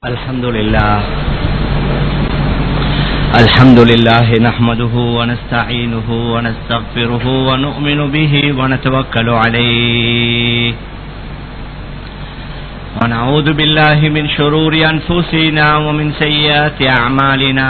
الحمد لله الحمد لله نحمده ونستعينه ونستغفره ونؤمن به ونتوكل عليه ونعوذ بالله من شرور أنفسنا ومن سيئات أعمالنا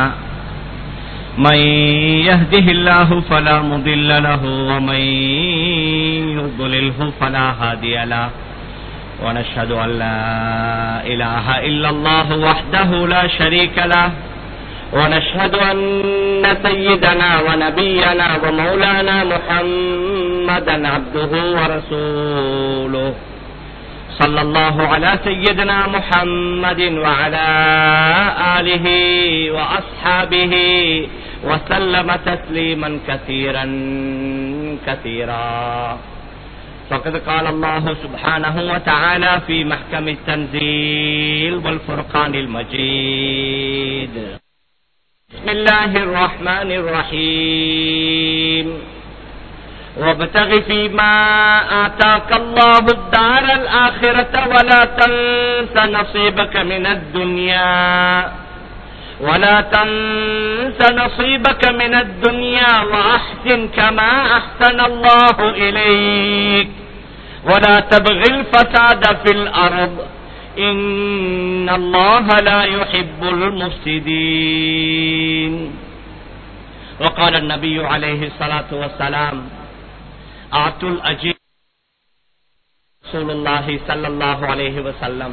من يهده الله فلا مضل له ومن يضلله فلا هادي له ونشهد أن لا إله إلا الله وحده لا شريك له ونشهد أن سيدنا ونبينا ومولانا محمدا عبده ورسوله صلى الله على سيدنا محمد وعلى آله وأصحابه وسلم تسليما كثيرا كثيرا فقد قال الله سبحانه وتعالى في محكم التنزيل والفرقان المجيد بسم الله الرحمن الرحيم وابتغ فيما آتاك الله الدار الآخرة ولا تنس نصيبك من الدنيا ولا تنس نصيبك من الدنيا وأحسن كما أحسن الله إليك ولا تبغ الفساد في الأرض إن الله لا يحب المفسدين وقال النبي عليه الصلاة والسلام آتوا الأجيب رسول الله صلى الله عليه وسلم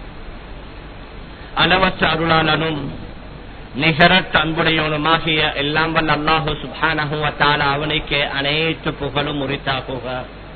அளவற்ற அருளாளனும் நிகரற்ற அன்புடையவனுமாகிய எல்லாம் வல்ல அல்லாஹு சுபானகுவத்தால அவனுக்கு அனைத்து புகழும் உரித்தாகுக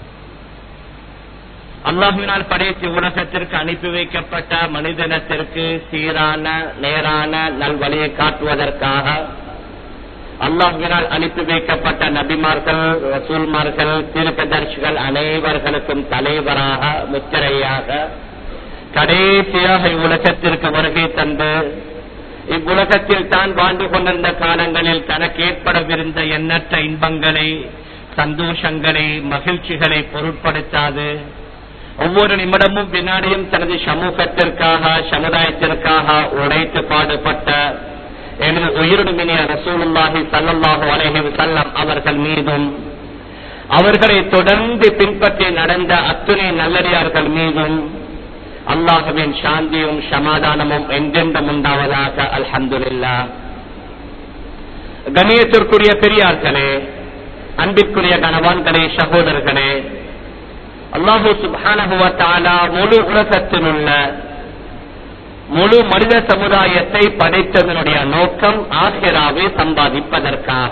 அல்லாஹுவினால் படைத்து உலகத்திற்கு அனுப்பி வைக்கப்பட்ட மனிதனத்திற்கு சீரான நேரான நல்வழியை காட்டுவதற்காக அல்லாஹுவினால் அனுப்பி வைக்கப்பட்ட நபிமார்கள் ரசூல்மார்கள் தீர்க்கதர்சிகள் அனைவர்களுக்கும் தலைவராக முத்திரையாக கடைசியாக இவ்வுலகத்திற்கு வருகை தந்து இவ்வுலகத்தில் தான் வாழ்ந்து கொண்டிருந்த காலங்களில் தனக்கு ஏற்படவிருந்த எண்ணற்ற இன்பங்களை சந்தோஷங்களை மகிழ்ச்சிகளை பொருட்படுத்தாது ஒவ்வொரு நிமிடமும் வினாடியும் தனது சமூகத்திற்காக சமுதாயத்திற்காக உழைத்து பாடுபட்ட எனது உயிருடுமினிய ரசூலுல்லாஹி சல்லாஹூ அலஹி வல்லம் அவர்கள் மீதும் அவர்களை தொடர்ந்து பின்பற்றி நடந்த அத்துணை நல்லடியார்கள் மீதும் அல்லாஹுவின் சாந்தியும் சமாதானமும் எங்கென்றும் உண்டாவதாக அல்ஹந்துல்லா கணியத்திற்குரிய பெரியார்களே அன்பிற்குரிய கணவான்களே சகோதரர்களே அல்லாஹூ சுபானகுவத்தாலா முழு உலகத்தில் உள்ள முழு மனித சமுதாயத்தை படைத்ததனுடைய நோக்கம் ஆசிராவை சம்பாதிப்பதற்காக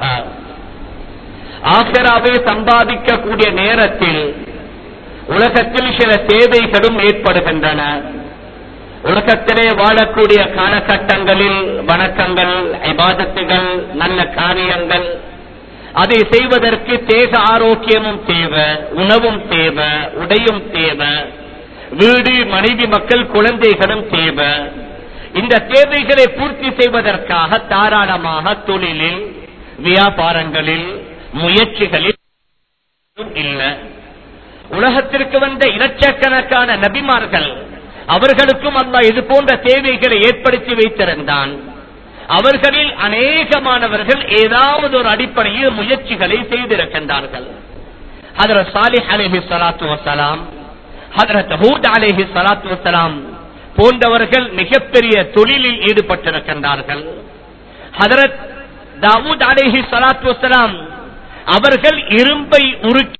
ஆசிராவை சம்பாதிக்கக்கூடிய நேரத்தில் உலகத்தில் சில தேவைகளும் ஏற்படுகின்றன உலகத்திலே வாழக்கூடிய காலகட்டங்களில் வணக்கங்கள் ஐபாதத்துகள் நல்ல காரியங்கள் அதை செய்வதற்கு தேக ஆரோக்கியமும் தேவை உணவும் தேவை உடையும் தேவை வீடு மனைவி மக்கள் குழந்தைகளும் தேவை இந்த தேவைகளை பூர்த்தி செய்வதற்காக தாராளமாக தொழிலில் வியாபாரங்களில் முயற்சிகளில் இல்லை உலகத்திற்கு வந்த இலட்சக்கணக்கான நபிமார்கள் அவர்களுக்கும் அல்ல இது போன்ற தேவைகளை ஏற்படுத்தி வைத்திருந்தான் அவர்களில் அநேகமானவர்கள் ஏதாவது ஒரு அடிப்படையில் முயற்சிகளை செய்திருக்கின்றார்கள் ஹதரத் சாலிஹ் அலேஹி சலாத்து வசலாம் ஹதரத் ஹூத் அலேஹி சலாத்து வசலாம் போன்றவர்கள் மிகப்பெரிய தொழிலில் ஈடுபட்டிருக்கின்றார்கள் ஹதரத் தாவூத் அலேஹி சலாத்து வசலாம் அவர்கள் இரும்பை உருக்கி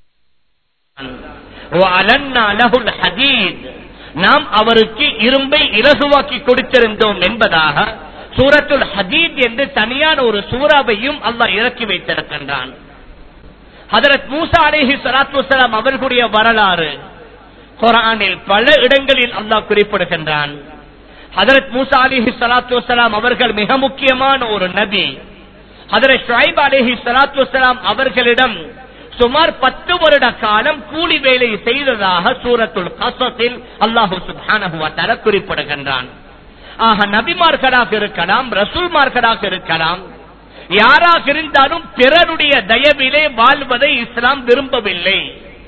நாம் அவருக்கு இரும்பை இலகுவாக்கி கொடுத்திருந்தோம் என்பதாக சூரத்துல் ஹதீத் என்று தனியான ஒரு சூறாவையும் அல்லாஹ் இறக்கி வைத்திருக்கின்றான் ஹதரத் மூசா அலேஹி சலாத்து வலாம் அவர்களுடைய வரலாறு குரானில் பல இடங்களில் அல்லாஹ் குறிப்பிடுகின்றான் ஹதரத் மூசா அலிஹி சலாத்து வலாம் அவர்கள் மிக முக்கியமான ஒரு நபி ஹதரத் ஷாயிப் அலேஹி சலாத்து வலாம் அவர்களிடம் சுமார் பத்து வருட காலம் கூலி வேலை செய்ததாக சூரத்துல் கசத்தில் அல்லாஹூ சுபான குறிப்பிடுகின்றான் ஆக நபிமார்களாக இருக்கலாம் ரசூல்மார்களாக இருக்கலாம் யாராக இருந்தாலும் பிறருடைய தயவிலே வாழ்வதை இஸ்லாம் விரும்பவில்லை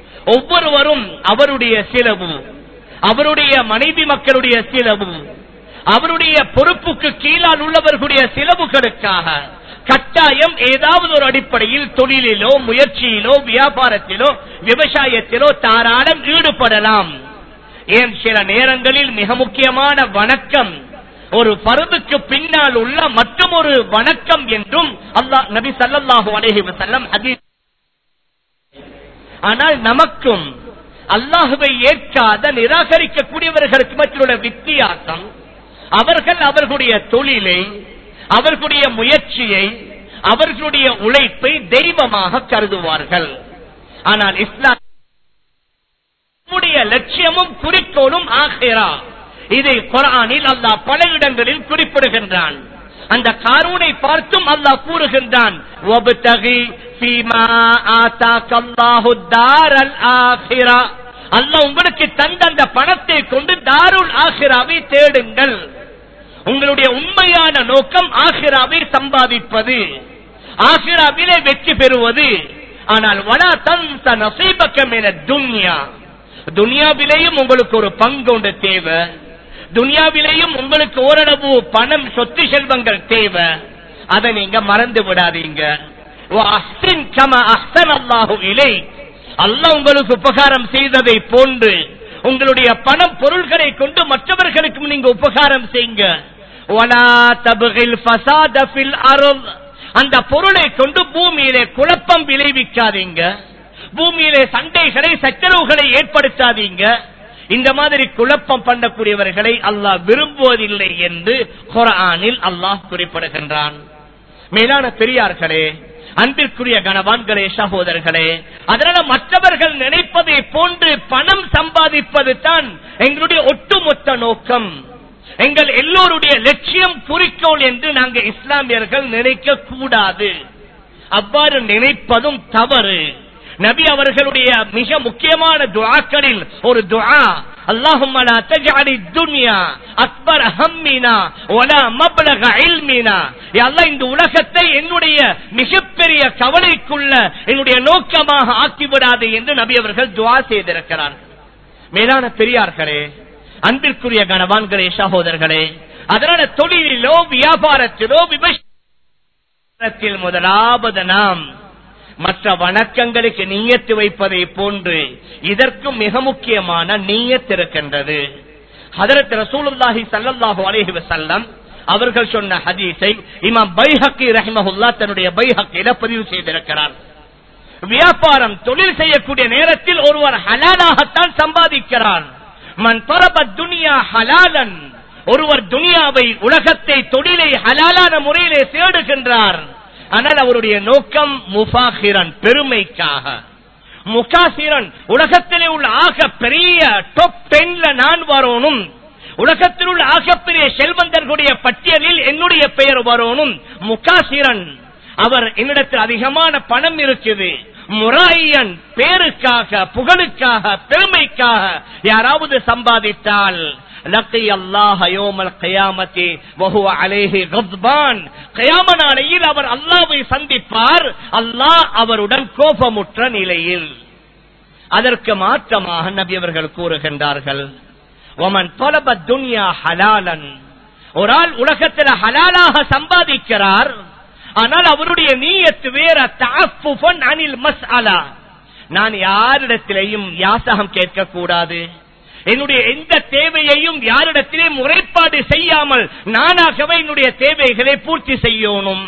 ஒவ்வொருவரும் அவருடைய சிலவு அவருடைய மனைவி மக்களுடைய சிலவு அவருடைய பொறுப்புக்கு கீழால் உள்ளவர்களுடைய செலவுகளுக்காக கட்டாயம் ஏதாவது ஒரு அடிப்படையில் தொழிலிலோ முயற்சியிலோ வியாபாரத்திலோ விவசாயத்திலோ தாராளம் ஈடுபடலாம் ஏன் சில நேரங்களில் மிக முக்கியமான வணக்கம் ஒரு பருதுக்கு பின்னால் உள்ள மற்றும் ஒரு வணக்கம் என்றும் அல்லாஹ் நபி ஸல்லல்லாஹு அலைஹி வஸல்லம் ஹதீஸ் ஆனால் நமக்கும் அல்லாஹுவை ஏற்காத நிராகரிக்கக்கூடியவர்களுக்கு மற்றொரு வித்தியாசம் அவர்கள் அவர்களுடைய தொழிலை அவர்களுடைய முயற்சியை அவர்களுடைய உழைப்பை தெய்வமாக கருதுவார்கள் ஆனால் இஸ்லாம் நம்முடைய லட்சியமும் குறிக்கோளும் ஆகிறா இதை குரானில் அல்லாஹ் பல இடங்களில் குறிப்பிடுகின்றான் அந்த காரூனை பார்த்தும் அல்லாஹ் கூறுகின்றான் "வப்தகி ஃபீமா ஆதாக்கல்லாஹு தாரல் ஆখিরা." அல்லாஹ் உங்களுக்கு தந்த அந்த பணத்தை கொண்டு தாருல் ஆகிராவை தேடுங்கள் உங்களுடைய உண்மையான நோக்கம் ஆகிராவை சம்பாதிப்பது ஆகிராவிலே வெற்றி பெறுவது ஆனால் வலா தன்ச நசீபக்க மின துன்யா துனியாவிலேயும் உங்களுக்கு ஒரு பங்கு ஒன்று தேவை துனியாவிலேயும் உங்களுக்கு ஓரளவு பணம் சொத்து செல்வங்கள் தேவை அதை நீங்க மறந்து விடாதீங்க وَأَحْسِنْ كَمَا أَحْسَنَ اللَّهُ إِلَيْكَ. அல்லாஹ் உங்களுக்கு உபகாரம் செய்ததை போன்று உங்களுடைய பணம் பொருள்களை கொண்டு மற்றவர்களுக்கும் நீங்க உபகாரம் செய்யுங்க وَلَا تَبْغِ الْفَسَادَ فِي الْأَرْضِ. அந்த பொருளை கொண்டு பூமியிலே குழப்பம் விளைவிக்காதீங்க பூமியிலே சண்டைகளை சச்சரவுகளை ஏற்படுத்தாதீங்க இந்த மாதிரி குழப்பம் பண்ணக்கூடியவர்களை அல்லாஹ் விரும்புவதில்லை என்று குரானில் அல்லாஹ் குறிப்பிடுகின்றான் மேலான பெரியார்களே அன்பிற்குரிய கணவான்களே சகோதரர்களே அதனால மற்றவர்கள் நினைப்பதை போன்று பணம் சம்பாதிப்பது தான் எங்களுடைய ஒட்டுமொத்த நோக்கம் எங்கள் எல்லோருடைய லட்சியம் குறிக்கோள் என்று நாங்கள் இஸ்லாமியர்கள் நினைக்க கூடாது அவ்வாறு நினைப்பதும் தவறு நபி அவர்களுடைய மிக முக்கியமான துஆக்களில் ஒரு துஆ اللهم لا تجعل الدنيا اكبر همنا ولا مبلغ علمنا يا الله இந்த உலகத்தை என்னுடைய மிகப்பெரிய கவலைக்குள்ள என்னுடைய நோக்கமாக ஆக்கிவிடாது என்று நபி அவர்கள் துஆ செய்திருக்கிறார் மேலான பெரியார்களே அன்பிற்குரிய கணவான்களே சகோதரர்களே அதனால தொழிலிலோ வியாபாரத்திலோ விவசாயத்தில் முதலாவது நாம் மற்ற வணக்கங்களுக்கு நீயத்து வைப்பதை போன்று இதற்கும் மிக முக்கியமான நீயத் இருக்கின்றது ஹதரத் ரசூலுல்லாஹி ஸல்லல்லாஹு அலைஹி வஸல்லம் அவர்கள் சொன்ன ஹதீஸை இமாம் பைஹக்கி ரஹிமஹுல்லா தன்னுடைய பைஹக்கில பதிவு செய்திருக்கிறார் வியாபாரம் தொழில் செய்யக்கூடிய நேரத்தில் ஒருவர் ஹலாலாகத்தான் சம்பாதிக்கிறார் மன் பரப துனியா ஹலாலன் ஒருவர் துனியாவை உலகத்தை தொழிலை ஹலாலான முறையிலே தேடுகின்றார் ஆனால் அவருடைய நோக்கம் முஃபாஹிரன் பெருமைக்காக முகாசிரன் உலகத்திலே உள்ள ஆக பெரிய டாப் டென்ல நான் வரணும் உலகத்தில் உள்ள ஆகப்பெரிய செல்வந்தர்களுடைய பட்டியலில் என்னுடைய பெயர் வரணும் முகாசிரன் அவர் என்னிடத்தில் அதிகமான பணம் இருக்குது முராயன் பேருக்காக புகழுக்காக பெருமைக்காக யாராவது சம்பாதித்தால் லக்கி அல்லாஹ் யோமல் கயாமத்தி வஹுவ அலேஹி கத்பான் கயாம நாளையில் அவர் அல்லாவை சந்திப்பார் அல்லாஹ் அவருடன் கோபமுற்ற நிலையில் அதற்கு மாற்றமாக நபி அவர்கள் கூறுகின்றார்கள் ஒமன் தொலப துன்யா ஹலாலன் ஒரு ஆள் உலகத்தில் ஹலாலாக சம்பாதிக்கிறார் ஆனால் அவருடைய நீயத்து வேற தாஃபுஃபன் அனில் மஸ்அலா நான் யாரிடத்திலேயும் யாசகம் கேட்க கூடாது என்னுடைய எந்த தேவையையும் யாரிடத்திலே முறைப்பாடு செய்யாமல் நானாகவே என்னுடைய தேவைகளை பூர்த்தி செய்யணும்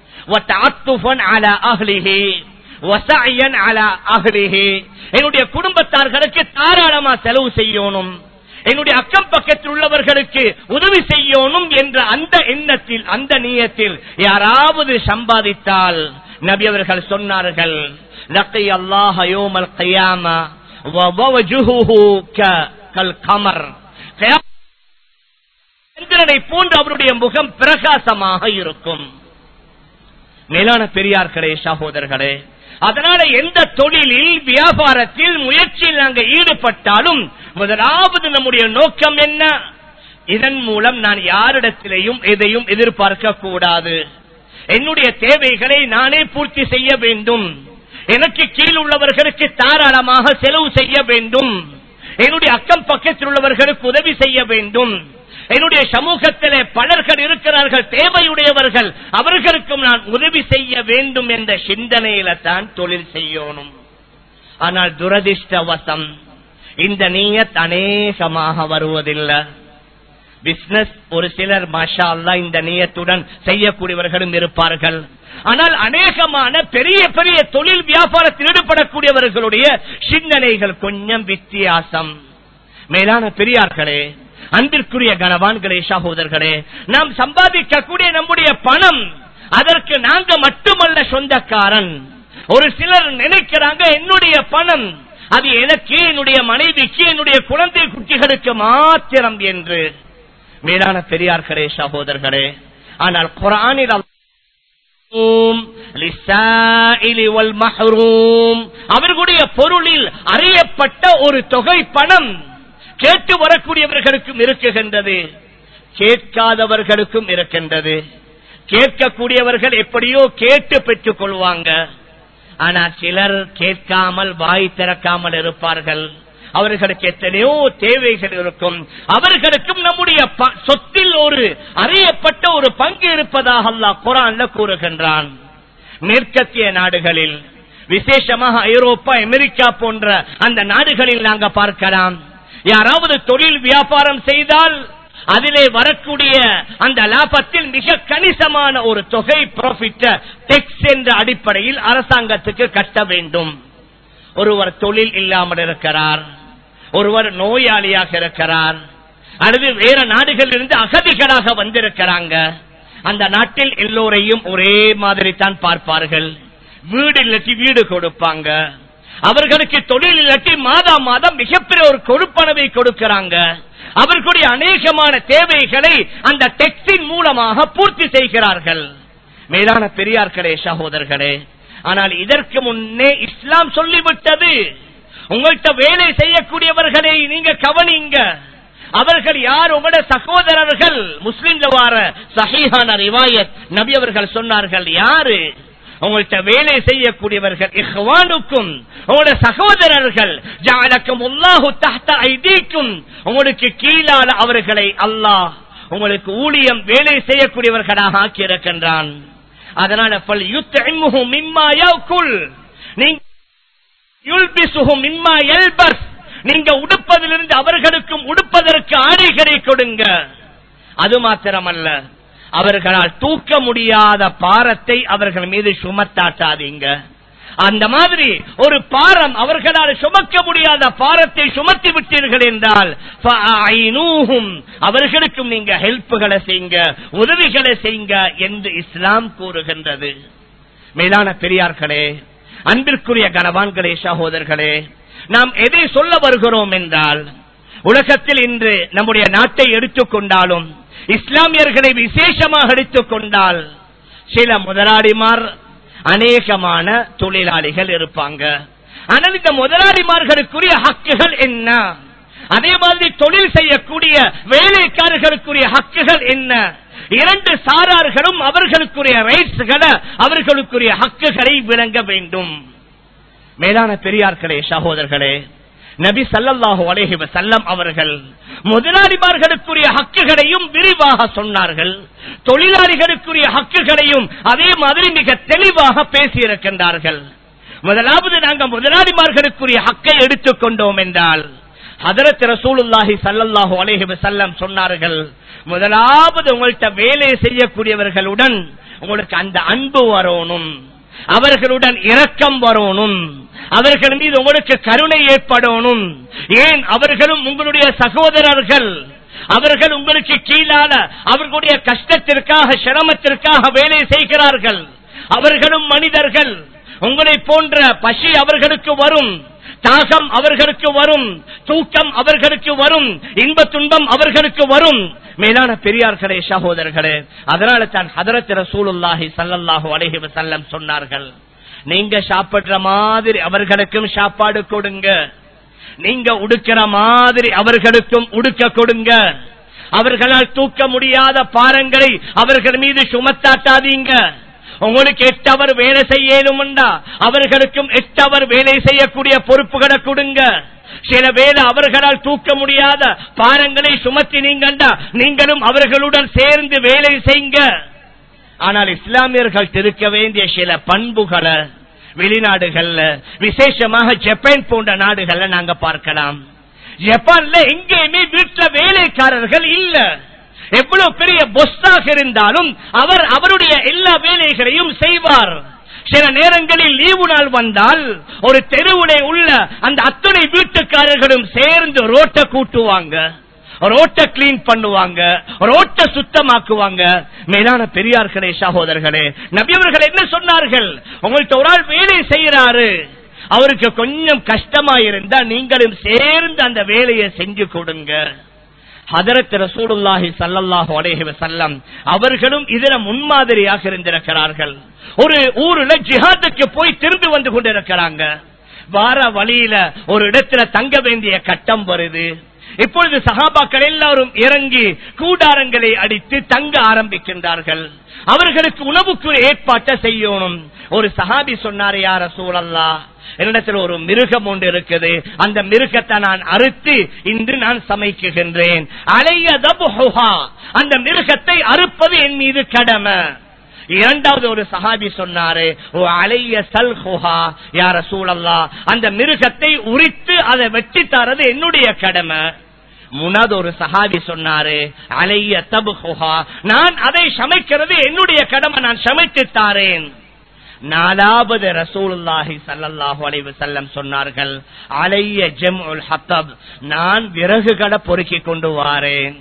என்னுடைய குடும்பத்தார்களுக்கு தாராளமா செலவு செய்யணும் என்னுடைய அக்கம் பக்கத்தில் உள்ளவர்களுக்கு உதவி செய்யணும் என்ற அந்த எண்ணத்தில் அந்த நீயத்தில் யாராவது சம்பாதித்தால் நபி அவர்கள் சொன்னார்கள் லக்கை அல்லாஹ் யோமல் கையாமா கல் கமர் சந்திரனை போன்று அவருடைய முகம் பிரகாசமாக இருக்கும் மேலான பெரியார்களே சகோதரர்களே அதனால எந்த தொழிலில் வியாபாரத்தில் முயற்சியில் நாங்கள் ஈடுபட்டாலும் முதலாவது நம்முடைய நோக்கம் என்ன இதன் மூலம் நான் யாரிடத்திலேயும் எதையும் எதிர்பார்க்க கூடாது என்னுடைய தேவைகளை நானே பூர்த்தி செய்ய வேண்டும் எனக்கு கீழ் உள்ளவர்களுக்கு தாராளமாக செலவு செய்ய வேண்டும் என்னுடைய அக்கம் பக்கத்தில் உள்ளவர்களுக்கு உதவி செய்ய வேண்டும் என்னுடைய சமூகத்திலே பலர்கள் இருக்கிறார்கள் தேவையுடையவர்கள் அவர்களுக்கும் நான் உதவி செய்ய வேண்டும் என்ற சிந்தனையில தான் தொழில் செய்யணும் ஆனால் துரதிர்ஷ்டவசம் இந்த நீயத் அநேகமாக வருவதில்லை பிசினஸ் ஒரு சிலர் மாஷா அல்லா இந்த நீயத்துடன் செய்யக்கூடியவர்களும் இருப்பார்கள் ஆனால் அநேகமான பெரிய பெரிய தொழில் வியாபாரத்தில் ஈடுபடக்கூடியவர்களுடைய சிந்தனைகள் கொஞ்சம் வித்தியாசம் மேலான பெரியார்களே அன்பிற்குரிய கனவான்களே சகோதரர்களே நாம் சம்பாதிக்கக்கூடிய நம்முடைய பணம் அதற்கு நாங்க மட்டுமல்ல சொந்தக்காரன் ஒரு சிலர் நினைக்கிறாங்க என்னுடைய பணம் அது எனக்கு என்னுடைய மனைவிக்கு என்னுடைய குழந்தை குட்டிகளுக்கு மாத்திரம் என்று மேலான பெரியார்களே சகோதரர்களே ஆனால் குரானில் அவர்களுடைய பொருளில் அறியப்பட்ட ஒரு தொகை பணம் கேட்டு வரக்கூடியவர்களுக்கும் இருக்குகின்றது கேட்காதவர்களுக்கும் இருக்கின்றது கேட்கக்கூடியவர்கள் எப்படியோ கேட்டு பெற்றுக் கொள்வாங்க ஆனா சிலர் கேட்காமல் வாய் திறக்காமல் இருப்பார்கள் அவர்களுக்கு எத்தனையோ தேவைகள் இருக்கும் அவர்களுக்கும் நம்முடைய சொத்தில் ஒரு அறியப்பட்ட ஒரு பங்கு இருப்பதாக அல்லா குரான்ல கூறுகின்றான் மேற்கத்திய நாடுகளில் விசேஷமாக ஐரோப்பா அமெரிக்கா போன்ற அந்த நாடுகளில் நாங்க பார்க்கலாம் யாராவது தொழில் வியாபாரம் செய்தால் அதிலே வரக்கூடிய அந்த லாபத்தில் மிக கணிசமான ஒரு தொகை ப்ராஃபிட் டெக்ஸ் என்ற அடிப்படையில் அரசாங்கத்துக்கு கட்ட வேண்டும் ஒருவர் தொழில் இல்லாமல் இருக்கிறார் ஒருவர் நோயாளியாக இருக்கிறார் அல்லது வேற நாடுகளில் இருந்து அகதிகளாக வந்திருக்கிறாங்க அந்த நாட்டில் எல்லோரையும் ஒரே மாதிரி தான் பார்ப்பார்கள் வீடு இல்லாட்டி வீடு கொடுப்பாங்க அவர்களுக்கு தொழில் இல்லாட்டி மாதா மாதம் மிகப்பெரிய ஒரு கொடுப்பனவை கொடுக்கிறாங்க அவர்களுடைய அநேகமான தேவைகளை அந்த டெக்ஸின் மூலமாக பூர்த்தி செய்கிறார்கள் மேலான பெரியார்களே சகோதரர்களே ஆனால் இதற்கு முன்னே இஸ்லாம் சொல்லிவிட்டது உங்கள்கிட்ட வேலை செய்யக்கூடியவர்களை நீங்க கவனிங்க அவர்கள் யார் உங்களோட சகோதரர்கள் முஸ்லிம்ல வார சஹீஹான ரிவாயத் நபி அவர்கள் சொன்னார்கள் யாரு உங்கள்கிட்ட வேலை செய்யக்கூடியவர்கள் இஹ்வானுக்கும் உங்களோட சகோதரர்கள் ஜாலக்கும் உல்லாஹு தஹ்த ஐதீக்கும் உங்களுக்கு கீழால அவர்களை அல்லாஹ் உங்களுக்கு ஊழியம் வேலை செய்யக்கூடியவர்களாக ஆக்கி இருக்கின்றான் அதனால பல் யுத்த மிம்மா யக்குல் நீங்க யுல்பிசுஹும் மிம்மா யல்பஸ் நீங்க உடுப்பதிலிருந்து அவர்களுக்கும் உடுப்பதற்கு ஆடைகளை கொடுங்க அது மாத்திரமல்ல அவர்களால் தூக்க முடியாத பாரத்தை அவர்கள் மீது சுமத்தாட்டாதீங்க அந்த மாதிரி ஒரு பாரம் அவர்களால் சுமக்க முடியாத பாரத்தை சுமத்தி விட்டீர்கள் என்றால் அவர்களுக்கும் நீங்க ஹெல்ப்புகளை செய்யுங்க உதவிகளை செய்யுங்க என்று இஸ்லாம் கூறுகின்றது மேலான பெரியார்களே அன்பிற்குரிய கனவான்களே சகோதரர்களே நாம் எதை சொல்ல வருகிறோம் என்றால் உலகத்தில் இன்று நம்முடைய நாட்டை எடுத்துக்கொண்டாலும் இஸ்லாமியர்களை விசேஷமாக எடுத்துக் கொண்டால் சில முதலாளிமார் அநேகமான தொழிலாளிகள் இருப்பாங்க ஆனால் இந்த முதலாளிமார்களுக்குரிய ஹக்குகள் என்ன அதே மாதிரி தொழில் செய்யக்கூடிய வேலைக்காரர்களுக்குரிய ஹக்குகள் என்ன இரண்டு சாரார்களும் அவர்களுக்குரிய ரைட்ஸ்களை அவர்களுக்குரிய ஹக்குகளை விளங்க வேண்டும் மேலான பெரியார்களே சகோதரர்களே நபி சல்லல்லாஹு அலேஹி வசல்லம் அவர்கள் முதலாளிமார்களுக்குரிய ஹக்குகளையும் விரிவாக சொன்னார்கள் தொழிலாளிகளுக்குரிய ஹக்குகளையும் அதே மாதிரி மிக தெளிவாக பேசியிருக்கின்றார்கள் முதலாவது நாங்கள் முதலாளிமார்களுக்குரிய ஹக்கை எடுத்துக்கொண்டோம் என்றால் ஹதரத் ரசூலுல்லாஹி சல்லல்லாஹு அலேஹி வசல்லம் சொன்னார்கள் முதலாவது உங்கள்கிட்ட வேலை செய்யக்கூடியவர்களுடன் உங்களுக்கு அந்த அன்பு வரணும் அவர்களுடன் இரக்கம் வரணும் அவர்கள் மீது உங்களுக்கு கருணை ஏற்படணும் ஏன் அவர்களும் உங்களுடைய சகோதரர்கள் அவர்கள் உங்களுக்கு கீழால அவர்களுடைய கஷ்டத்திற்காக சிரமத்திற்காக வேலை செய்கிறார்கள் அவர்களும் மனிதர்கள் உங்களை போன்ற பசி அவர்களுக்கு வரும் தாகம் அவர்களுக்கு வரும் தூக்கம் அவர்களுக்கு வரும் இன்ப துன்பம் அவர்களுக்கு வரும் மேலான பெரியார்களே சகோதரர்களே அதனால தான் ஹதரத் ரசூலுல்லாஹி சல்லல்லாஹு அலைஹி வஸல்லம் சொன்னார்கள் நீங்க சாப்பிடுற மாதிரி அவர்களுக்கும் சாப்பாடு கொடுங்க நீங்க உடுக்கிற மாதிரி அவர்களுக்கும் உடுக்க கொடுங்க அவர்களால் தூக்க முடியாத பாரங்களை அவர்கள் மீது சுமத்தாட்டாதீங்க உங்களுக்கு எட்டு அவர் வேலை செய்யணும்டா அவர்களுக்கும் எட்டு அவர் வேலை செய்யக்கூடிய பொறுப்புகளை கொடுங்க சில வேளை அவர்களால் தூக்க முடியாத பாரங்களை சுமத்தி நீங்கண்டா நீங்களும் அவர்களுடன் சேர்ந்து வேலை செய்யுங்க ஆனால் இஸ்லாமியர்கள் இருக்க வேண்டிய சில பண்புகளை வெளிநாடுகள்ல விசேஷமாக ஜப்பான் போன்ற நாடுகள்ல நாங்க பார்க்கலாம் ஜப்பான்ல எங்கேயுமே வீட்டுல வேலைக்காரர்கள் இல்ல எவ்வளவு பெரிய பொஸ்ஸாக இருந்தாலும் அவர் அவருடைய எல்லா வேலைகளையும் செய்வார் சில நேரங்களில் லீவு நாள் வந்தால் ஒரு தெருவுலே உள்ள அந்த அத்தனை வீட்டுக்காரர்களும் சேர்ந்து ரோட்டை கூட்டுவாங்க ரோட்டை கிளீன் பண்ணுவாங்க ரோட்டை சுத்தமாக்குவாங்க மேலான பெரியார்களே சகோதரர்களே நபியவர்கள் என்ன சொன்னார்கள் உங்கள்ட்ட ஒரு ஆள் வேலை செய்யறாரு அவருக்கு கொஞ்சம் கஷ்டமா இருந்தா நீங்களும் சேர்ந்து அந்த வேலையை செஞ்சு கொடுங்க ஹதரத் ரசூலுல்லாஹி ஸல்லல்லாஹு அலைஹி வஸல்லம் அவர்களும் இதுல முன்மாதிரியாக இருந்திருக்கிறார்கள் ஒரு ஊருல ஜிஹாதுக்கு போய் திரும்பி வந்து கொண்டிருக்கிறாங்க வார வழியில ஒரு இடத்துல தங்க வேண்டிய கட்டம் வருது இப்பொழுது சகாபாக்கள் எல்லாரும் இறங்கி கூடாரங்களை அடித்து தங்க ஆரம்பிக்கின்றார்கள் அவர்களுக்கு உணவுக்கு ஏற்பாட்டை செய்யணும் ஒரு சஹாபி சொன்னார் யார சூழல்லா என்னிடத்தில் ஒரு மிருகம் ஒன்று இருக்குது அந்த மிருகத்தை நான் அறுத்து இன்று நான் சமைக்குகின்றேன் அலைய தபுஹா அந்த மிருகத்தை அறுப்பது என் மீது கடமை இரண்டாவது ஒரு சஹாபி சொன்னாரு ஓ அலைய சல்ஹுஹா யார சூழல்லா அந்த மிருகத்தை உரித்து அதை வெட்டி தரது என்னுடைய கடமை மூணாவது ஒரு சஹாபி சொன்னாரு அலைய தபுஹா நான் அதை சமைக்கிறது என்னுடைய கடமை நான் சமைத்து தாரேன் நாலாவது ரசூலுல்லாஹி ஸல்லல்லாஹு அலைஹி வஸல்லம் சொன்னார்கள் அலைய ஜம்உல் ஹத்தப் நான் விறகுகளை பொறுக்கி கொண்டு வாரேன்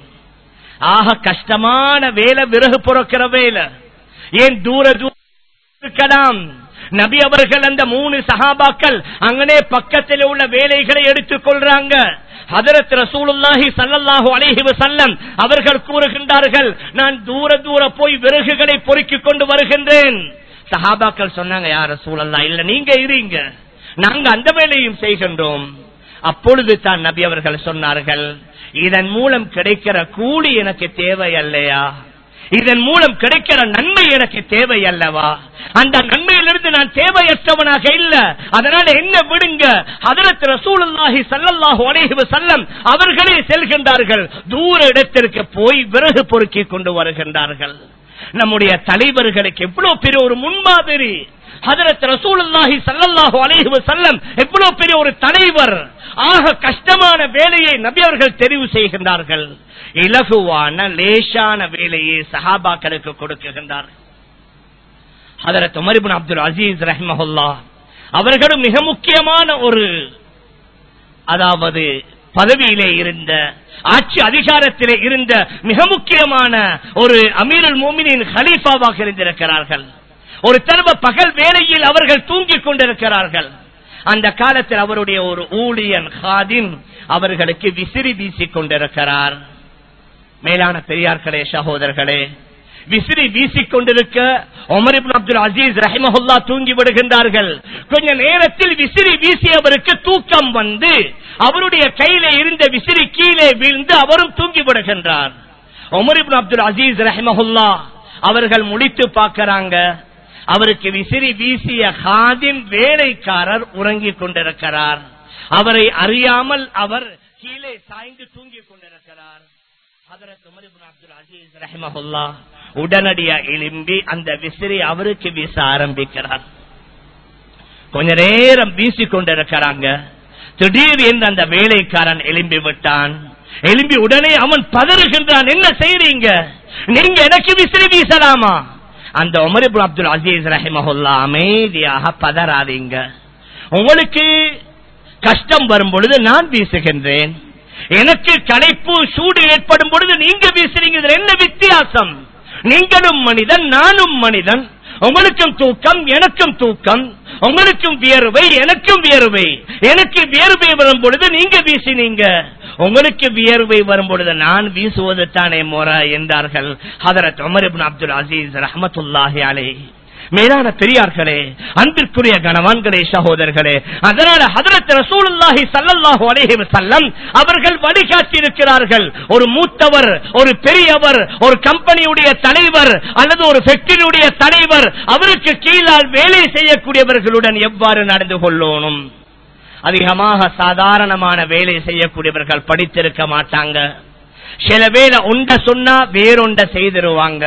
ஆக கஷ்டமான வேலை விறகு பொறுக்கிற வேலை ஏன் தூர தூர இருக்கலாம் நபி அவர்கள் அந்த மூணு சஹாபாக்கள் அங்கனே பக்கத்தில் உள்ள வேலைகளை எடுத்துக் கொள்றாங்க ஹதரத் ரசூலுல்லாஹி ஸல்லல்லாஹு அலைஹி வஸல்லம் அவர்கள் கூறுகின்றார்கள் நான் தூர தூர போய் விறகுகளை பொறுக்கிக் கொண்டு வருகின்றேன் சஹாபாக்கள் சொன்னாங்க யார் ரசூலல்லாஹ் இல்ல நீங்க இருங்க நாங்க அந்த வேலையும் செய்கின்றோம் அப்பொழுது தான் நபி அவர்கள் சொன்னார்கள் இதன் மூலம் கிடைக்கிற கூலி எனக்கு தேவை அல்லையா இதன் மூலம் கிடைக்கிற நன்மை எனக்கு தேவை அல்லவா அந்த நன்மையிலிருந்து நான் தேவையற்றவனாக இல்ல அதனால என்ன விடுங்க ஹதரத் ரசூலுல்லாஹி ஸல்லல்லாஹு அலைஹி வஸல்லம் அவர்களே செல்கின்றார்கள் தூர இடத்திற்கு போய் விறகு பொறுக்கி கொண்டு வருகின்றார்கள் நம்முடைய தலைவர்களுக்கு எவ்வளவு பெரிய ஒரு முன்மாதிரி ஹதரத் ரசூலுல்லாஹி ஸல்லல்லாஹு அலைஹி வஸல்லம் எவ்வளவு பெரிய ஒரு தலைவர் ஆக கஷ்டமான வேலையை நபி அவர்கள் தெரிவு செய்கின்றார்கள் இலகுவான லேசான வேலையை சஹாபாக்களுக்கு கொடுக்குகின்றார் ஹதரத் உமரிபின் அப்துல் அசீஸ் ரஹ்மஹுல்லா அவர்களும் மிக முக்கியமான ஒரு அதாவது பதவியிலே இருந்த ஆட்சி அதிகாரத்திலே இருந்த மிக முக்கியமான ஒரு அமீருல் மோமினின் ஹலீஃபாவாக இருந்திருக்கிறார்கள் ஒரு தடவை பகல் வேளையில் அவர்கள் தூங்கிக் கொண்டிருக்கிறார்கள் அந்த காலத்தில் அவருடைய ஒரு ஊழியன் ஹாதிம் அவர்களுக்கு விசிறி வீசிக் கொண்டிருக்கிறார் மேலான பெரியார்களே சகோதரர்களே விசிறி வீசிக் கொண்டிருக்க உமர் இப்னு அப்துல் அசீஸ் ரஹிமஹுல்லா தூங்கி விடுகின்றார்கள் கொஞ்ச நேரத்தில் விசிறி வீசியவருக்கு தூக்கம் வந்து அவருடைய கையில இருந்த விசிறி கீழே வீழ்ந்து அவரும் தூங்கி விடுகின்றார் உமர் இப்னு அப்துல் அசீஸ் ரஹிமஹுல்லா அவர்கள் முடித்து பார்க்கறாங்க அவருக்கு விசிறி வீசிய ஹாதிம் வேலைக்காரர் உறங்கிக் கொண்டிருக்கிறார் அவரை அறியாமல் அவர் கீழே சாய்ந்து தூங்கிக் கொண்டிருக்கிறார் ஹதரத் உமர் இப்னு அப்துல் அசீஸ் ரஹிமஹுல்லா உடனடியா எழும்பி அந்த விசிறி அவருக்கு வீச ஆரம்பிக்கிறார் கொஞ்ச நேரம் வீசிக் கொண்டிருக்கிறாங்க திடீர் என்று அந்த வேலைக்காரன் எழும்பி விட்டான் எழும்பி உடனே அவன் பதறுகின்றான் என்ன செய்றீங்க நீங்க எனக்கு விசிறி வீசலாமா அந்த உமர் இப்னு அப்துல் அசீஸ் ரஹிமஹுல்லா அமைதியாக பதறாதீங்க உங்களுக்கு கஷ்டம் வரும் பொழுது நான் வீசுகின்றேன் எனக்கு களைப்பு சூடு ஏற்படும் பொழுது நீங்க வீசுறீங்க இதுல என்ன வித்தியாசம் நீங்களும் மனிதன் நானும் மனிதன் உங்களுக்கும் தூக்கம் எனக்கும் தூக்கம் உங்களுக்கும் வியர்வை எனக்கும் வியர்வை எனக்கு வியர்வை வரும் பொழுது நீங்க வீசினீங்க உங்களுக்கு வியர்வை வரும் பொழுது நான் வீசுவது தானே மோரா என்றார்கள் ஹதரத் உமர் இப்னு அப்துல் அசீஸ் ரஹமத்துல்லாஹி அலைஹி மேலான பெரியார்களே அன்பிற்குரிய கணவான்களே சகோதரர்களே அதனால ஹதரத் ரசூலுல்லாஹி ஸல்லல்லாஹு அலைஹி வஸல்லம் அவர்கள் வழிகாட்டி இருக்கிறார்கள் ஒரு மூத்தவர் ஒரு பெரியவர் ஒரு கம்பெனியுடைய தலைவர் அல்லது ஒரு ஃபேக்டரியுடைய தலைவர் அவருக்கு கீழால் வேலை செய்யக்கூடியவர்களுடன் எவ்வாறு நடந்து கொள்ளணும் அதிகமாக சாதாரணமான வேலை செய்யக்கூடியவர்கள் படித்திருக்க மாட்டாங்க சில பேரை உண்ட சொன்னா வேறொண்ட செய்திருவாங்க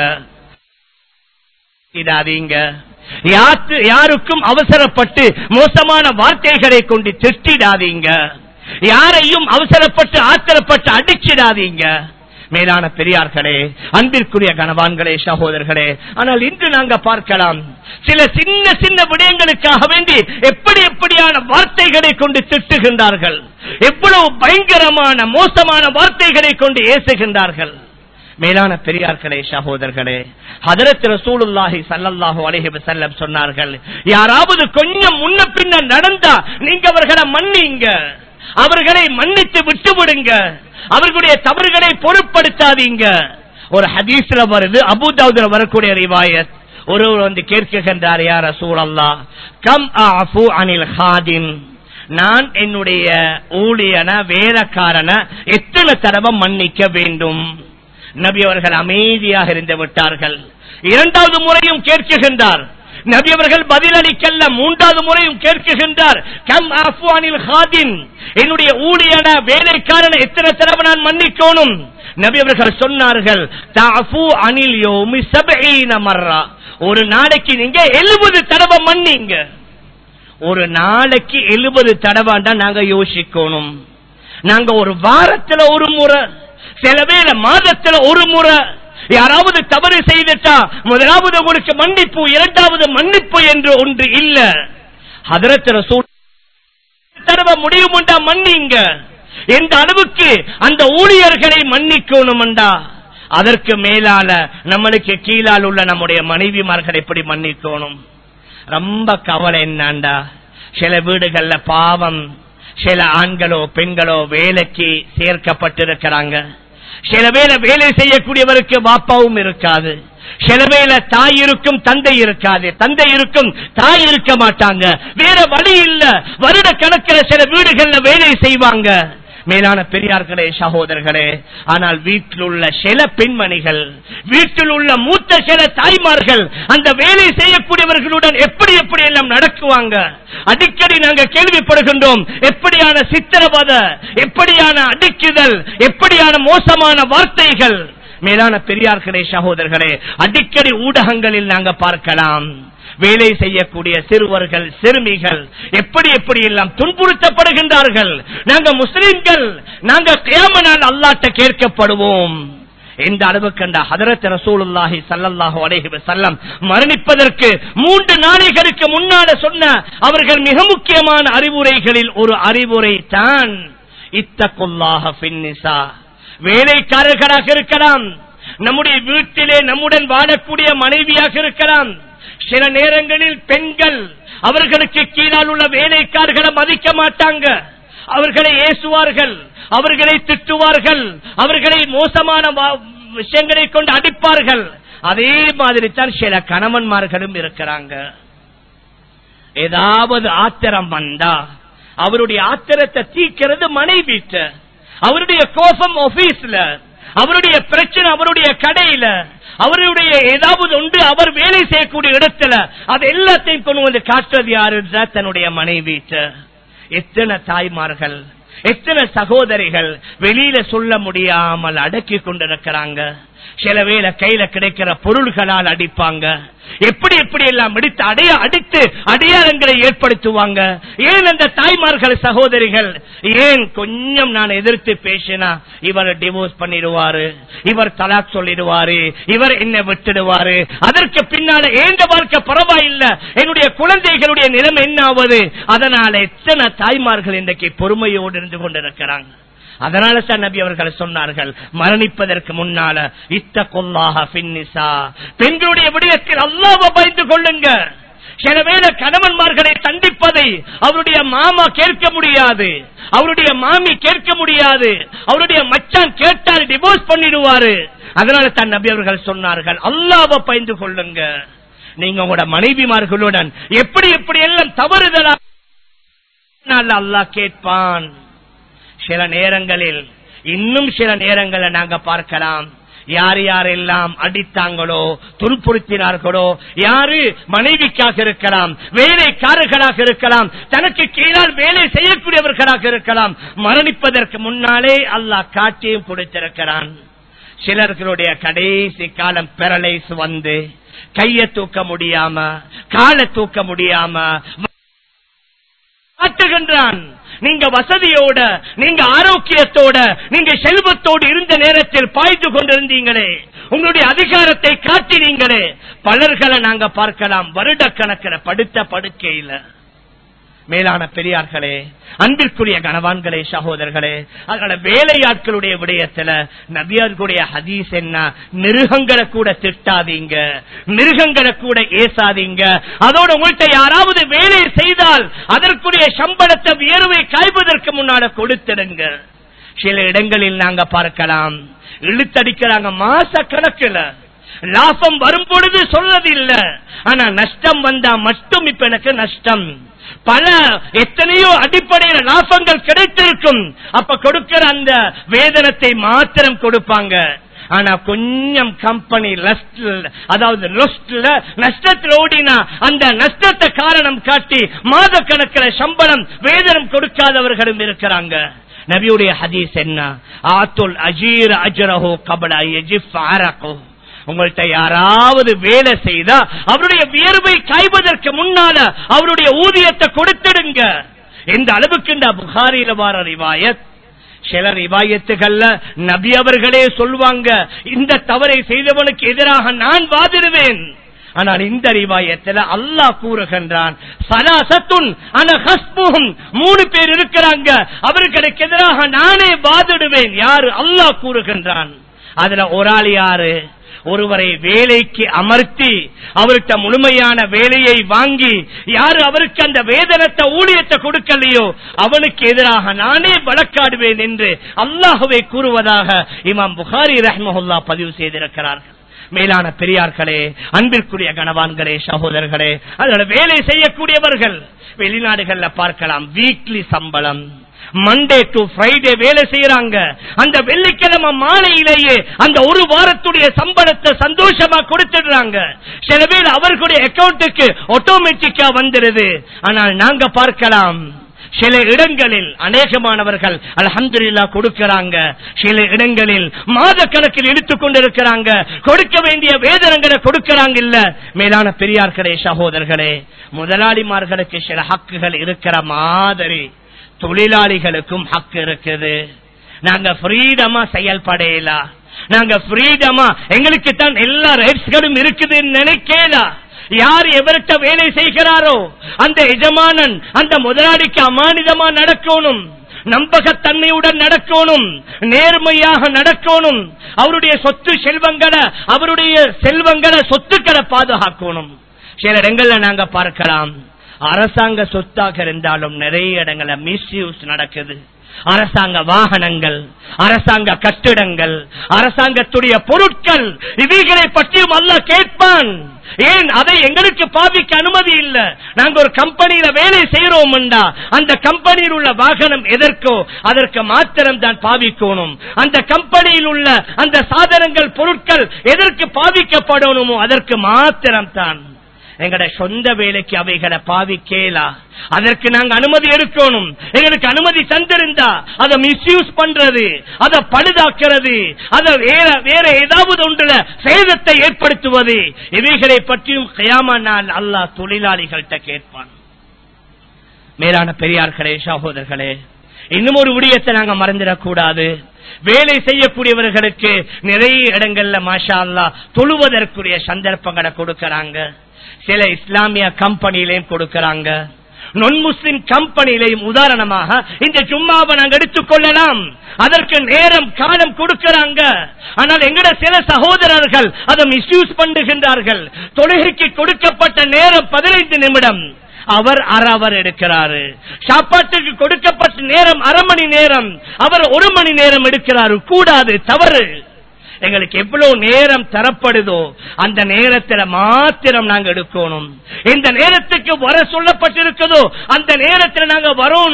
இதாதீங்க யாத்து யாருக்கும் அவசரப்பட்டு மோசமான வார்த்தைகளை கொண்டு திட்டிடாதீங்க யாரையும் அவசரப்பட்டு ஆத்திரப்பட்டு அடிச்சிடாதீங்க மேலான பெரியார்களே அன்பிற்குரிய கனவான்களே சகோதரர்களே ஆனால் இன்று நாங்க பார்க்கலாம் சில சின்ன சின்ன விடயங்களுக்காக வேண்டி எப்படி எப்படியான வார்த்தைகளை கொண்டு திட்டுகின்றார்கள் எவ்வளவு பயங்கரமான மோசமான வார்த்தைகளை கொண்டு ஏசுகின்றார்கள் மேலான பெரியார்களே சகோதரர்களே ஹதரத் ரசூலுல்லாஹி ஸல்லல்லாஹு அலைஹி வஸல்லம் சொன்னார்கள் யாராவது கொஞ்சம் முன்ன பின்ன நடந்தா நீங்க அவர்களை மன்னிங்க அவர்களை மன்னித்து விட்டு விடுங்க அவர்களுடைய தவறுகளை பொருட்படுத்தாதீங்க ஒரு ஹதீஸ்ல வருது அபுதாவுதுல வரக்கூடிய ரிவாயத் ஒருவர் வந்து கேட்கின்றார் யார் ரசூலல்லா கம் ஆஃபு அனில் ஹாதிம் நான் என்னுடைய ஊழியன வேலைக்காரன எத்தனை தடவை மன்னிக்க வேண்டும் நபி அவர்கள் அமைதியாக இருந்து விட்டார்கள் இரண்டாவது முறையும் கேட்குகின்றார் நபி அவர்கள் பதிலளிக்கல்ல மூன்றாவது முறையும் கேட்குகின்றார் கம் ஆஃப்வானில் ஹாதின் என்னுடைய ஊழியன வேலைக்காரன எத்தனை தடவை நான் மன்னிக்கணும் நபி அவர்கள் சொன்னார்கள் தாஃபு அனில் யோமி சபஈன மர்ரா ஒரு நாளைக்கு நீங்க எழுபது தடவை மன்னிங்க ஒரு நாளைக்கு எழுபது தடவாண்டா நாங்க யோசிக்கணும் நாங்க ஒரு வாரத்துல ஒரு முறை சில வேளை மாதத்துல ஒரு முறை யாராவது தவறு செய்துட்டா முதலாவது உங்களுக்கு மன்னிப்பு இரண்டாவது மன்னிப்பு என்று ஒன்று இல்ல ஹதரத் ரசூல் தடவை முடியுமுண்டா மன்னிங்க எந்த அளவுக்கு அந்த ஊழியர்களை மன்னிக்கணும்டா அதற்கு மேலால நம்மளுக்கு கீழால் உள்ள நம்முடைய மனைவிமார்கள் எப்படி மன்னிக்கணும் ரொம்ப கவலை என்னண்டா சில வீடுகள்ல பாவம் சில ஆண்களோ பெண்களோ வேலைக்கு சேர்க்கப்பட்டிருக்கிறாங்க சில வேளை வேலை செய்யக்கூடியவருக்கு பாப்பாவும் இருக்காது சில வேளை தாய் இருக்கும் தந்தை இருக்காது தந்தை இருக்கும் தாய் இருக்க மாட்டாங்க வேற வழி இல்ல வருட கணக்கில் சில வீடுகள்ல வேலை செய்வாங்க மேலான பெரியார்களே சகோதரர்களே ஆனால் வீட்டில் உள்ள சில பெண்மணிகள் வீட்டில் உள்ள மூத்த சில தாய்மார்கள் அந்த வேலை செய்யக்கூடியவர்களுடன் எப்படி எப்படி எல்லாம் நடக்குவாங்க அடிக்கடி நாங்க கேள்விப்படுகின்றோம் எப்படியான சித்திரவத எப்படியான அடிக்குதல் எப்படியான மோசமான வார்த்தைகள் மேலான பெரியார்களே சகோதரர்களே அடிக்கடி ஊடகங்களில் நாங்க பார்க்கலாம் வேலை செய்யக்கூடிய சிறுவர்கள் சிறுமிகள் எப்படி எப்படி எல்லாம் துன்புறுத்தப்படுகின்றார்கள் நாங்க முஸ்லிம்கள் நாங்க கியாமனால் அல்லாட்ட கேட்கப்படுவோம் எந்த அளவுக்கு அந்த ஹதரத் ரசூலுல்லாஹி ஸல்லல்லாஹு அலைஹி வஸல்லம் மரணிப்பதற்கு மூன்று நாளைகளுக்கு முன்னால சொன்ன அவர்கள் மிக முக்கியமான அறிவுரைகளில் ஒரு அறிவுரை தான் இத்தகுல்லாஹ ஃபின்னிசா வேலைக்காரர்களாக இருக்கலாம் நம்முடைய வீட்டிலே நம்முடன் வாழக்கூடிய மனைவியாக இருக்கலாம் சில நேரங்களில் பெண்கள் அவர்களுக்கு கீழால் உள்ள வேலைக்காரர்களை மதிக்க மாட்டாங்க அவர்களை ஏசுவார்கள் அவர்களை திட்டுவார்கள் அவர்களை மோசமான வா- விஷயங்களை கொண்டு அடிப்பார்கள் அதே மாதிரி தான் சில கணவன்மார்களும் இருக்கிறாங்க ஏதாவது ஆத்திரம் வந்தா அவருடைய ஆத்திரத்தை தீக்கிறது மனைவிட்ட அவருடைய கோபம் ஆபீஸ்ல அவருடைய பிரச்சனை அவருடைய கடையில அவருடைய ஏதாவது ஒன்று அவர் வேலை செய்யக்கூடிய இடத்துல அது எல்லாத்தையும் கொண்டு வந்து காட்டுறது யாருன்னா தன்னுடைய மனைவிட்ட எத்தனை தாய்மார்கள் எத்தனை சகோதரிகள் வெளியில சொல்ல முடியாமல் அடக்கி கொண்டிருக்கிறாங்க சில வேளை கையில கிடைக்கிற பொருள்களால் அடிப்பாங்க எப்படி எப்படி எல்லாம் அடித்து அடைய அடித்து அடையாளங்களை ஏற்படுத்துவாங்க ஏன் அந்த தாய்மார்கள் சகோதரிகள் ஏன் கொஞ்சம் நான் எதிர்த்து பேசினா இவர் டிவோர்ஸ் பண்ணிடுவாரு இவர் தலாக் சொல்லிடுவாரு இவர் என்ன விட்டுடுவாரு அதற்கு பின்னால ஏங்க பார்க்க பரவாயில்லை என்னுடைய குழந்தைகளுடைய நிலைமை என்ன ஆவது அதனால எத்தனை தாய்மார்கள் இன்றைக்கு பொறுமையோடு இருந்து கொண்டிருக்கிறாங்க அதனால தான் நபி அவர்கள் சொன்னார்கள் மரணிப்பதற்கு முன்னால இத்த கொல்லாக பின்னிசா பெண்களுடைய விடயத்தில் அல்லாவ பயந்து கொள்ளுங்க சில வேளை கணவன்மார்களை தண்டிப்பதை அவருடைய மாமா கேட்க முடியாது அவருடைய மாமி கேட்க முடியாது அவருடைய மச்சான் கேட்டால் டிவோர்ஸ் பண்ணிடுவாரு அதனால தான் நபி அவர்கள் சொன்னார்கள் அல்லாவ பயந்து கொள்ளுங்க நீங்க உங்களோட மனைவிமார்களுடன் எப்படி எப்படி எல்லாம் தவறுதலா அல்லாஹ் கேட்பான் சில நேரங்களில் இன்னும் சில நேரங்களில் நாங்க பார்க்கலாம் யார் யாரெல்லாம் அடித்தாங்களோ துன்புறுத்தினார்களோ யாரு மனைவிக்காக இருக்கலாம் வேலைக்காரர்களாக இருக்கலாம் தனக்கு கீழால் வேலை செய்யக்கூடியவர்களாக இருக்கலாம் மரணிப்பதற்கு முன்னாலே அல்லாஹ் காட்சியும் கொடுத்திருக்கிறான் சிலர்களுடைய கடைசி காலம் பெரலைஸ் வந்து கைய தூக்க முடியாம காலை தூக்க முடியாம காட்டுகின்றான் நீங்க வசதியோட நீங்க ஆரோக்கியத்தோட நீங்க செல்வத்தோடு இருந்த நேரத்தில் பாய்ந்து கொண்டிருந்தீங்களே உங்களுடைய அதிகாரத்தை காட்டினீங்களே பலர்களை நாங்க பார்க்கலாம் வருடக்கணக்கில் படுத்த படுக்கையில மேலான பெரியார்களே அன்பிற்குரிய கணவான்களே சகோதரர்களே அதனால வேலையாட்களுடைய விடயத்துல நபியர்களுடைய ஹதீஸ் என்ன மிருகங்களை கூட திட்டாதீங்க மிருகங்களை கூட ஏசாதீங்க அதோட உங்கள்கிட்ட யாராவது வேலை செய்தால் அதற்குரிய சம்பளத்தை வியர்வை காய்வதற்கு முன்னால கொடுத்திடுங்க சில இடங்களில் நாங்க பார்க்கலாம் இழுத்தடிக்கிறாங்க மாச கணக்குல லாபம் வரும் பொழுது சொல்றதில்லை ஆனா நஷ்டம் வந்தா மட்டும் இப்ப எனக்கு நஷ்டம் பல எத்தனையோ அடிப்படையில லாபங்கள் கிடைத்திருக்கும் அப்ப கொடுக்கிற அந்த வேதனத்தை மாத்திரம் கொடுப்பாங்க ஆனா கொஞ்சம் கம்பெனி அதாவது நஷ்டத்தில் ஓடினா அந்த நஷ்டத்தை காரணம் காட்டி மாத கணக்கில் சம்பளம் வேதனம் கொடுக்காதவர்களும் இருக்கிறாங்க நபியுடைய ஹதீஸ் என்ன ஆத்துல் அஜீர் அஜரஹோ கபடா எஜிப் அரகோ உங்கள்கிட்ட யாராவது வேலை செய்தா அவருடைய வியர்வை காய்வதற்கு முன்னால அவருடைய ஊதியத்தை கொடுத்துடுங்க எந்த அளவுக்கு இந்த புகாரில வார ரிவாயத் சில ரிவாயத்துகள்ல நபி அவர்களே சொல்வாங்க இந்த தவறை செய்தவனுக்கு எதிராக நான் வாதிடுவேன் ஆனால் இந்த ரிவாயத்தில் அல்லாஹ் கூறுகின்றான் சலாசத்துன் அனஹஸ்புஹும் மூணு பேர் இருக்கிறாங்க அவர்களுக்கு எதிராக நானே வாதிடுவேன் யாரு அல்லாஹ் கூறுகின்றான் அதுல ஒரு ஆள் யாரு ஒருவரை வேலைக்கு அமர்த்தி அவர்கிட்ட முழுமையான வேலையை வாங்கி யாரு அவருக்கு அந்த வேதனத்தை ஊழியத்தை கொடுக்கலையோ அவனுக்கு எதிராக நானே வழக்காடுவேன் என்று அல்லாஹுவை கூறுவதாக இமாம் புகாரி ரஹ்மஹுல்லா பதிவு செய்திருக்கிறார்கள் மேலான பெரியார்களே அன்பிற்குரிய கணவான்களே சகோதரர்களே அதோட வேலை செய்யக்கூடியவர்கள் வெளிநாடுகள்ல பார்க்கலாம் வீக்லி சம்பளம் மண்டே டு ஃப்ரைடே வேலை செய்யறாங்க அந்த வெள்ளிக்கிழமை மாலையிலேயே அந்த ஒரு வாரத்துடைய சம்பளத்தை சந்தோஷமா கொடுத்துடுறாங்க சில பேர் அவர்களுடைய அக்கௌண்ட்டுக்கு ஆட்டோமேட்டிக்கா வந்துருது ஆனால் நாங்க பார்க்கலாம் சில இடங்களில் அநேகமானவர்கள் அலமதுல்லா கொடுக்கிறாங்க சில இடங்களில் மாத கணக்கில் இழுத்துக் கொண்டிருக்கிறாங்க கொடுக்க வேண்டிய வேதனங்களை கொடுக்கிறாங்க இல்ல மேலான பெரியார்களே சகோதரர்களே முதலாளிமார்களுக்கு சில ஹக்குகள் இருக்கிற மாதிரி தொழிலாளிகளுக்கும் ஹக்கு இருக்குது நாங்க ஃப்ரீடமா செயல்படையலாம் நாங்க ஃப்ரீடமா எங்களுக்கு தான் எல்லா ரைட்ஸ்களும் இருக்குதுன்னு நினைக்கலாம் யார் எவர்கிட்ட வேலை செய்கிறாரோ அந்த எஜமானன் அந்த முதலாளிக்கு அமானிதமா நடக்கணும் நம்பகத்தன்மையுடன் நடக்கணும் நேர்மையாக நடக்கணும் அவருடைய சொத்து செல்வங்களை அவருடைய செல்வங்களை சொத்துக்களை பாதுகாக்கணும் சில இடங்கள்ல நாங்க பார்க்கலாம் அரசாங்க சொத்தாக இருந்தாலும் நிறைய இடங்கள்ல மிஸ்யூஸ் நடக்குது அரசாங்க வாகனங்கள் அரசாங்க கட்டிடங்கள் அரசாங்கத்துடைய பொருட்கள் இவைகளை பற்றியும் அல்ல கேட்பான் ஏன் அதை எங்களுக்கு பாவிக்க அனுமதி இல்ல நாங்க ஒரு கம்பெனியில வேலை செய்யறோம் அந்த கம்பெனியில் உள்ள வாகனம் எதற்கோ அதற்கு மாத்திரம் தான் பாவிக்கணும் அந்த கம்பெனியில் உள்ள அந்த சாதனங்கள் பொருட்கள் எதற்கு பாவிக்கப்படணுமோ அதற்கு மாத்திரம் தான் எங்கட சொந்த வேலைக்கு அவைகளை பாவிக்கலா அதற்கு நாங்க அனுமதி எடுக்கணும் எங்களுக்கு அனுமதி தந்திருந்தா அதை மிஸ்யூஸ் பண்றது அதை பழுதாக்குறது அதை வேற வேற ஏதாவது ஒன்றுல சேதத்தை ஏற்படுத்துவது இவைகளை பற்றியும் கயாம நாள் அல்லாஹ் தொழிலாளிகள்கிட்ட கேட்பான் மேலான பெரியார்களே சகோதரர்களே இன்னும் ஒரு விடயத்தை நாங்க மறந்துடக்கூடாது வேலை செய்யக்கூடியவர்களுக்கு நிறைய இடங்கள்ல மாஷா அல்லா தொழுவதற்குரிய சந்தர்ப்பங்களை கொடுக்கறாங்க சில இஸ்லாமிய கம்பெனிலையும் கொடுக்கறாங்க நொன் முஸ்லிம் கம்பெனிலையும் உதாரணமாக இந்த ஜும்மாவை நாங்கள் எடுத்துக் கொள்ளலாம் அதற்கு நேரம் காலம் கொடுக்கிறாங்க ஆனால் எங்கட சில சகோதரர்கள் அதை மிஸ்யூஸ் பண்ணுகின்றார்கள் தொழுகைக்கு கொடுக்கப்பட்ட நேரம் பதினைந்து நிமிடம் அவர் அரை அவர் எடுக்கிறாரு சாப்பாட்டுக்கு கொடுக்கப்பட்ட நேரம் அரை மணி நேரம் அவர் ஒரு மணி நேரம் எடுக்கிறாரு கூடாது தவறு எங்களுக்கு எவ்வளவு நேரம் தரப்படுதோ அந்த நேரத்தில் மாத்திரம் நாங்க எடுக்கணும் இந்த நேரத்துக்கு வர சொல்லப்பட்டிருக்கதோ அந்த நேரத்தில் நாங்க வரணும்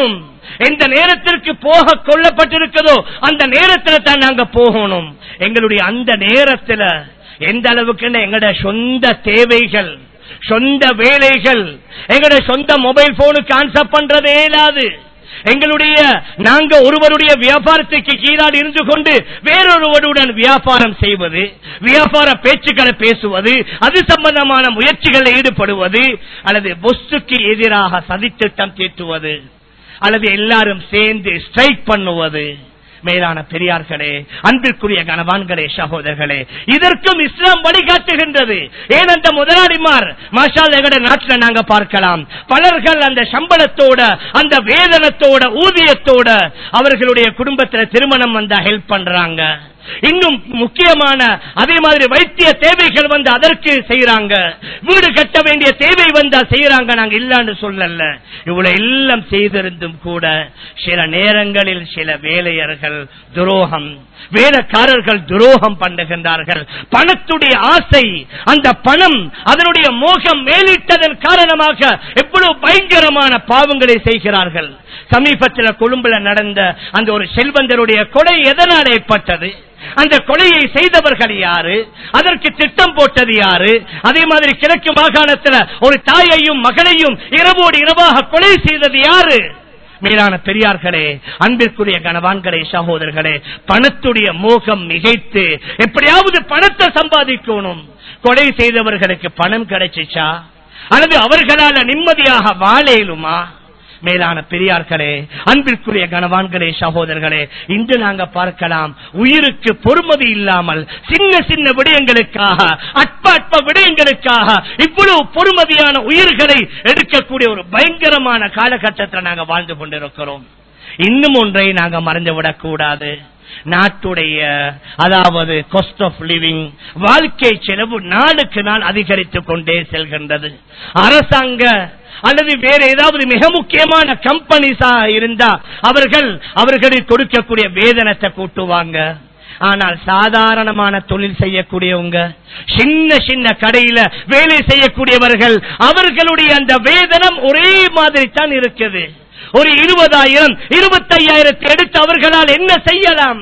எந்த நேரத்திற்கு போக கொல்லப்பட்டிருக்கிறதோ அந்த நேரத்தில் தான் நாங்க போகணும் எங்களுடைய அந்த நேரத்தில் எந்த அளவுக்கு எங்களோட சொந்த தேவைகள் சொந்த வேலைகள் எங்களுடைய சொந்த மொபைல் போனுக்கு ஆன்சர் பண்றதே இயலாது எங்களுடைய நாங்க ஒருவருடைய வியாபாரத்துக்கு கீழால் இருந்து கொண்டு வேறொருவருடன் வியாபாரம் செய்வது வியாபார பேச்சுக்களை பேசுவது அது சம்பந்தமான முயற்சிகளில் ஈடுபடுவது அல்லது பொஸ்துக்கு எதிராக சதித்திட்டம் தீட்டுவது அல்லது எல்லாரும் சேர்ந்து ஸ்ட்ரைக் பண்ணுவது மேலான பெரியார்களே அன்பிற்குரிய கனவான்களே சகோதரர்களே இதற்கும் இஸ்லாம் வழிகாட்டுகின்றது ஏன் அந்த முதலாளிமார் மாஷால் எங்கட நாட்டில் நாங்க பார்க்கலாம் பலர்கள் அந்த சம்பளத்தோட அந்த வேதனத்தோட ஊதியத்தோட அவர்களுடைய குடும்பத்தில் திருமணம் வந்தா ஹெல்ப் பண்றாங்க இன்னும் முக்கியமான அதே மாதிரி வைத்திய தேவைகள் வந்து அதற்கு செய்யறாங்க வீடு கட்ட வேண்டிய தேவை வந்தா செய்யறாங்க நாங்க இல்லன்னு சொல்லல இவ்வளவு எல்லாம் செய்திருந்தும் கூட சில நேரங்களில் சில வேலையர்கள் துரோகம் வேலைக்காரர்கள் துரோகம் பண்ணுகின்றார்கள் பணத்துடைய ஆசை அந்த பணம் அதனுடைய மோகம் மேலிட்டதன் காரணமாக எவ்வளவு பயங்கரமான பாவங்களை செய்கிறார்கள் சமீபத்தில் கொழும்புல நடந்த அந்த ஒரு செல்வந்தருடைய கொலை எதனால் ஏற்பட்டது அந்த கொலையை செய்தவர்கள் யாரு அதற்கு திட்டம் போட்டது யாரு அதே மாதிரி கிழக்கு மாகாணத்தில் ஒரு தாயையும் மகளையும் இரவோடு இரவாக கொலை செய்தது யாரு மேலான பெரியார்களே அன்பிற்குரிய கனவான்களே சகோதரர்களே பணத்துடைய மோகம் மிகைத்து எப்படியாவது பணத்தை சம்பாதிக்கணும் கொலை செய்தவர்களுக்கு பணம் கிடைச்சிச்சா அல்லது அவர்களால நிம்மதியாக வாழேலுமா மேலான பெரியார்களே அன்பிற்குரிய கனவான்களே சகோதரர்களே இன்று நாங்க பார்க்கலாம் உயிருக்கு பொறுமதி இல்லாமல் சின்ன சின்ன விடயங்களுக்காக அற்ப அற்ப விடயங்களுக்காக இவ்வளவு பொறுமதியான உயிர்களை எடுக்கக்கூடிய ஒரு பயங்கரமான காலகட்டத்தில் நாங்க வாழ்ந்து கொண்டிருக்கிறோம் இன்னும் ஒன்றை நாங்க மறந்துவிடக் கூடாது நாட்டுடைய அதாவது காஸ்ட் ஆஃப் லிவிங் வாழ்க்கை செலவு நாளுக்கு நாள் அதிகரித்துக் கொண்டே செல்கின்றது அரசாங்க அல்லது வேற ஏதாவது மிக முக்கியமான கம்பெனிஸா இருந்தா அவர்கள் அவர்களுக்கு கொடுக்கக்கூடிய வேதனத்தை கூட்டுவாங்க ஆனால் சாதாரணமான தொழில் செய்யக்கூடியவங்க சின்ன சின்ன கடையில வேலை செய்யக்கூடியவர்கள் அவர்களுடைய அந்த வேதனம் ஒரே மாதிரி தான் இருக்குது ஒரு இருபதாயிரம் இருபத்தையாயிரத்தை எடுத்து அவர்களால் என்ன செய்யலாம்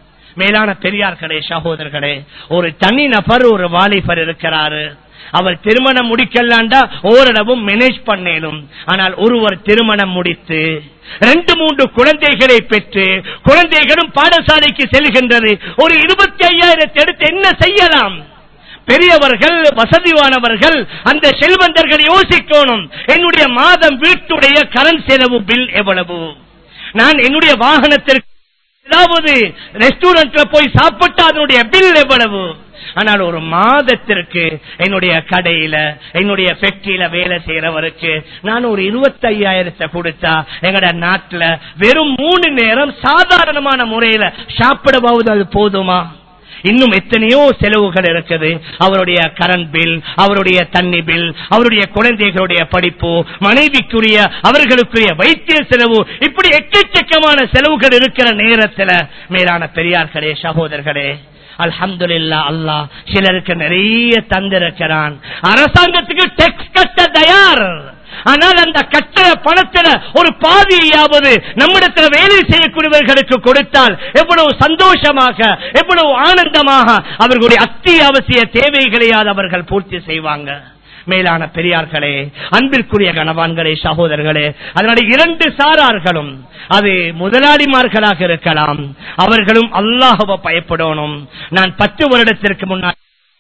மேலான பெரியார்களே சகோதரர்களே ஒரு தனி நபர் ஒரு வாலிபர் இருக்கிறாரு அவர் திருமணம் முடிக்கலாண்டா ஓரளவும் மேனேஜ் பண்ணேனும் ஆனால் ஒருவர் திருமணம் முடித்து ரெண்டு மூன்று குழந்தைகளை பெற்று குழந்தைகளும் பாடசாலைக்கு செல்கின்றது ஒரு இருபத்தி ஐயாயிரத்தை எடுத்து என்ன செய்யலாம் பெரியவர்கள் வசதியானவர்கள் அந்த செல்வந்தர்கள் யோசிக்கணும் என்னுடைய மாதம் வீட்டுடைய கரண்ட் செலவு பில் எவ்வளவு நான் என்னுடைய வாகனத்திற்கு ஏதாவது ரெஸ்டாரண்ட்ல போய் சாப்பிட்டா அதனுடைய பில் எவ்வளவு ஆனால் ஒரு மாதத்திற்கு என்னுடைய கடையில என்னுடைய ஃபேக்டரியில வேலை செய்யறவருக்கு நான் ஒரு இருபத்தி ஐயாயிரத்தை கொடுத்தா எங்கட நாட்டுல வெறும் மூணு நேரம் சாதாரணமான முறையில சாப்பிடவாவது அது போதுமா இன்னும் எத்தனையோ செலவுகள் இருக்குது அவருடைய கரண்ட் பில் அவருடைய தண்ணி பில் அவருடைய குழந்தைகளுடைய படிப்பு மனைவிக்குரிய அவர்களுக்குரிய வைத்திய செலவு இப்படி எக்கச்சக்கமான செலவுகள் இருக்கிற நேரத்தில் மேலான பெரியார்களே சகோதரர்களே அல்ஹம்துலில்லா அல்லாஹ் சிலருக்கு நிறைய தந்திருக்கிறான் அரசாங்கத்துக்கு டெக்ஸ் கட்ட தயார் ஆனால் அந்த கட்டண பணத்துல ஒரு பாதியாவது நம்மிடத்துல வேலை செய்யக்கூடியவர்களுக்கு கொடுத்தால் எவ்வளவு சந்தோஷமாக எவ்வளவு ஆனந்தமாக அவர்களுடைய அத்தியாவசிய தேவைகளையாவது அவர்கள் பூர்த்தி செய்வாங்க மேலான பெரியார்களே அன்பிற்குரிய கணவான்களே சகோதரர்களே அதனால இரண்டு சாரார்களும் அது முதலாளிமார்களாக இருக்கலாம் அவர்களும் அல்லாஹுவ பயப்படணும் நான் பத்து வருடத்திற்கு முன்னாடி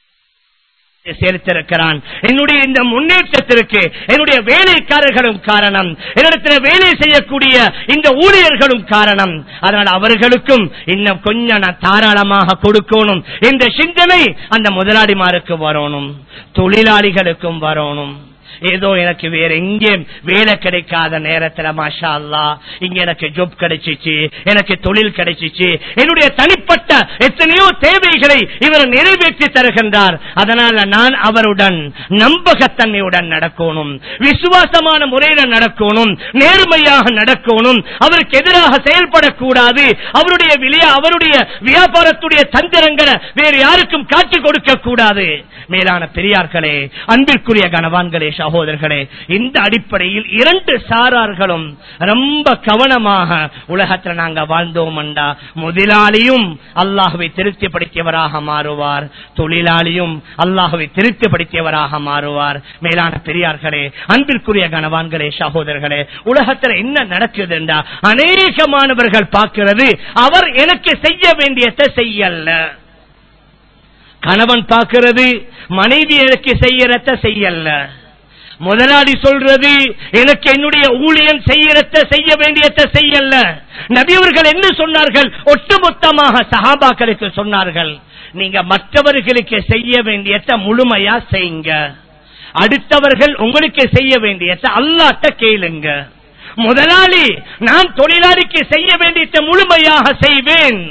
சேர்த்திருக்கிறான் என்னுடைய இந்த முன்னேற்றத்திற்கு என்னுடைய வேலைக்காரர்களும் காரணம் என்னிடத்தில் வேலை செய்யக்கூடிய இந்த ஊழியர்களும் காரணம் அதனால் அவர்களுக்கும் இன்னும் கொஞ்சம் நான் தாராளமாக கொடுக்கணும் இந்த சிந்தனை அந்த முதலாளிமாருக்கு வரணும் தொழிலாளிகளுக்கும் வரணும் ஏதோ எனக்கு வேற எங்கேயும் வேலை கிடைக்காத நேரத்துல மாஷா அல்லா இங்க எனக்கு ஜாப் கிடைச்சிச்சு எனக்கு தொழில் கிடைச்சிச்சு என்னுடைய தனிப்பட்ட எத்தனையோ தேவைகளை இவர் நிறைவேற்றி தருகின்றார் அதனால நான் அவருடன் நம்பகத்தன்மையுடன் நடக்கணும் விசுவாசமான முறையில நடக்கணும் நேர்மையாக நடக்கணும் அவருக்கு எதிராக செயல்படக்கூடாது அவருடைய விலைய அவருடைய வியாபாரத்துடைய தந்திரங்களை வேறு யாருக்கும் காட்டிக் கொடுக்க கூடாது மேலான பெரியார்களே அன்பிற்குரிய கனவான்களே சகோதரர்களே இந்த அடிப்படையில் இரண்டு சாரார்களும் ரொம்ப கவனமாக உலகத்துல நாங்க வாழ்ந்தோம்டா முதலாளியும் அல்லாஹுவை திருப்திப்படுத்தியவராக மாறுவார் தொழிலாளியும் அல்லாஹுவை திருப்திப்படுத்தியவராக மாறுவார் மேலான பெரியார்களே அன்பிற்குரிய கனவான்களே சகோதரர்களே உலகத்துல என்ன நடக்குது என்றா அநேகமானவர்கள் பார்க்கிறது அவர் எனக்கு செய்ய வேண்டியதை செய்யல கணவன் பார்க்கிறது மனைவி எனக்கு செய்யறத செய்யல முதலாளி சொல்றது எனக்கு என்னுடைய ஊழியன் செய்யறத செய்ய வேண்டியத செய்யல நபியவர்கள் என்ன சொன்னார்கள் ஒட்டுமொத்தமாக சஹாபாக்களுக்கு சொன்னார்கள் நீங்க மற்றவர்களுக்கு செய்ய வேண்டியத முழுமையா செய்யுங்க அடுத்தவர்கள் உங்களுக்கு செய்ய வேண்டியத அல்லாட்ட கேளுங்க முதலாளி நான் தொழிலாளிக்கு செய்ய வேண்டியதை முழுமையாக செய்வேன்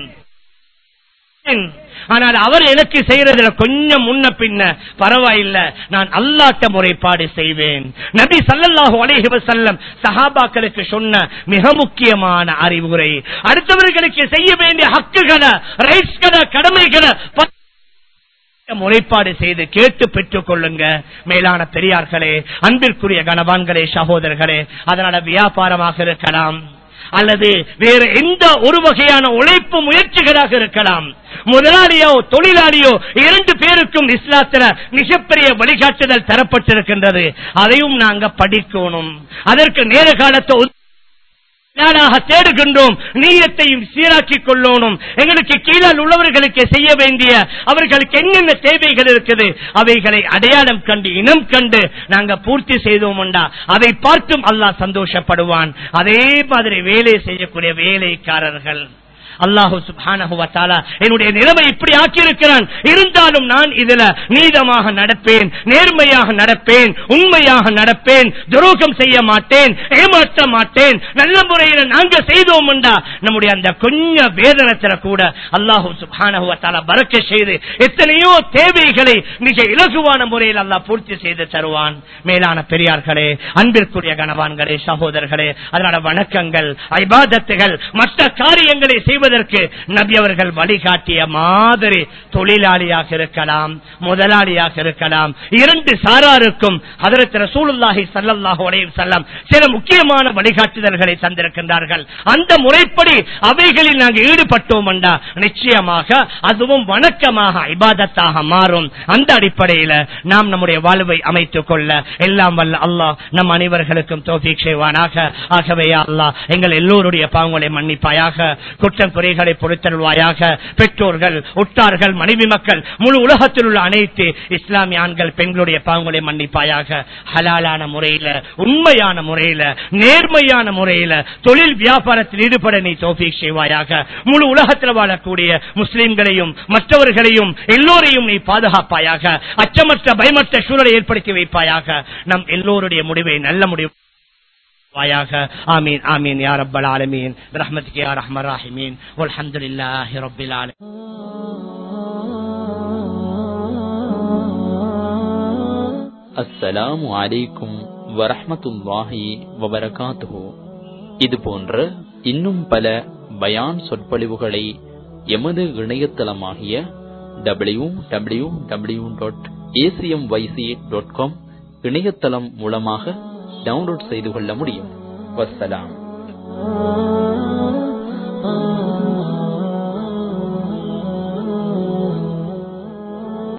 ஆனால் அவர் எனக்கு செய்யறதுல கொஞ்சம் முன்ன பின்ன பரவாயில்ல நான் அல்லாட்ட முறைப்பாடு செய்வேன் நபி சல்லல்லாஹு அலைஹி வஸல்லம் சஹாபாக்களுக்கு சொன்ன மிக முக்கியமான அறிவுரை அடுத்தவர்களுக்கு செய்ய வேண்டிய ஹக்குகளை ரைட்ஸ்களை கடமைகளை ப- முறைப்பாடு செய்து கேட்டு பெற்றுக் கொள்ளுங்க மேலான பெரியார்களே அன்பிற்குரிய கணவான்களே சகோதரர்களே அதனால வியாபாரமாக இருக்கலாம் அல்லது வேறு எந்த ஒரு வகையான உழைப்பு முயற்சிகளாக இருக்கலாம் முதலாளியோ தொழிலாளியோ இரண்டு பேருக்கும் இஸ்லாத்துல மிகப்பெரிய வழிகாட்டுதல் தரப்பட்டிருக்கின்றது அதையும் நாங்க படிக்கணும் அதற்கு நேர காலத்தை ஒதுக்கி நாளாக தேடுகின்றோம் நீயத்தையும் சீராக்கிக் கொள்ளணும் எங்களுக்கு கீழால் உள்ளவர்களுக்கு செய்ய வேண்டிய அவர்களுக்கு என்னென்ன தேவைகள் இருக்குது அவைகளை அடையாளம் கண்டு இனம் கண்டு நாங்க பூர்த்தி செய்தோம்டா அதை பார்த்தும் அல்லாஹ் சந்தோஷப்படுவான் அதே மாதிரி வேலை செய்யக்கூடிய வேலைக்காரர்கள் அல்லாஹு சுப்ஹானஹு வ தஆலா என்னுடைய நிலைமை இப்படி ஆக்கியிருக்கிறான் இருந்தாலும் நான் இதுல நீதமாக நடப்பேன் நேர்மையாக நடப்பேன் உண்மையாக நடப்பேன் துரோகம் செய்ய மாட்டேன் ஏமாற்ற மாட்டேன் நல்ல முறையில் நாங்க செய்தோம்டா நம்முடைய அந்த கொஞ்சம் வேதனத்துல கூட அல்லாஹு சுப்ஹானஹு வ தஆலா பறக்க செய்து எத்தனையோ தேவைகளை மிக இலகுவான முறையில் அல்லாஹ் பூர்த்தி செய்து தருவான் மேலான பெரியார்களே அன்பிற்குரிய கணவான்களே சகோதரர்களே அதனால வணக்கங்கள் ஐபாதத்துகள் மற்ற காரியங்களை செய்வதற்கு நபி அவர்கள் வழிகாட்டிய மாதிரி தொழிலாளியாக இருக்கலாம் முதலாளியாக இருக்கலாம் இரண்டு சாராருக்கும் ஹதரத் ரசூலுல்லாஹி ஸல்லல்லாஹு அலைஹி வஸல்லம் சில முக்கியமான வழிகாட்டுதல்களை தந்திருக்கின்றார்கள் அந்த முறைப்படி அவைகளில் நாங்கள் ஈடுபட்டோம் என்றா நிச்சயமாக அதுவும் வணக்கமாக இபாதத்தாக மாறும் அந்த அடிப்படையில் நாம் நம்முடைய வாழ்வை அமைத்துக் கொள்ள எல்லாம் வல்ல அல்லாஹ் நம் அனைவர்களுக்கும் தோஃபீக் செய்வானாக ஆகவே யா அல்லாஹ் எங்கள் எல்லோருடைய பாவங்களை மன்னிப்பாயாக குற்றம் குறைகளை பொறுத்தருள்வாயாக பெற்றோர்கள் உட்டார்கள் மனைவி மக்கள் முழு உலகத்தில் உள்ள அனைத்து இஸ்லாமிய ஆண்கள் பெண்களுடைய பாவங்களை மன்னிப்பாயாக ஹலாலான முறையில உண்மையான முறையில நேர்மையான முறையில தொழில் வியாபாரத்தில் ஈடுபட நீ தோஃபீக் செய்வாயாக முழு உலகத்தில் வாழக்கூடிய முஸ்லிம்களையும் மற்றவர்களையும் எல்லோரையும் நீ பாதுகாப்பாயாக அச்சமற்ற பயமற்ற சூழலை ஏற்படுத்தி வைப்பாயாக நம் எல்லோருடைய முடிவை நல்ல முடிவு வாயாக ஆமீன் ஆமீன் யா ரப்பல் ஆலமீன் பிரஹ்மத்துக்கு யா ரஹ்மர் ராஹிமீன் வல்ஹம்துலில்லாஹி ரப்பில் ஆலமீன் அஸ்ஸலாமு அலைக்கும் வரஹ்மத்துல்லாஹி வபரகாத்துஹு இது போன்ற இன்னும் பல பயான் சொற்பொழிவுகளை எமது இணையதளமாகிய W W W dot ACM YC dot com இணையதளம் மூலமாக டவுன்லோட் செய்து கொள்ள முடியும் வஸ்ஸலாம்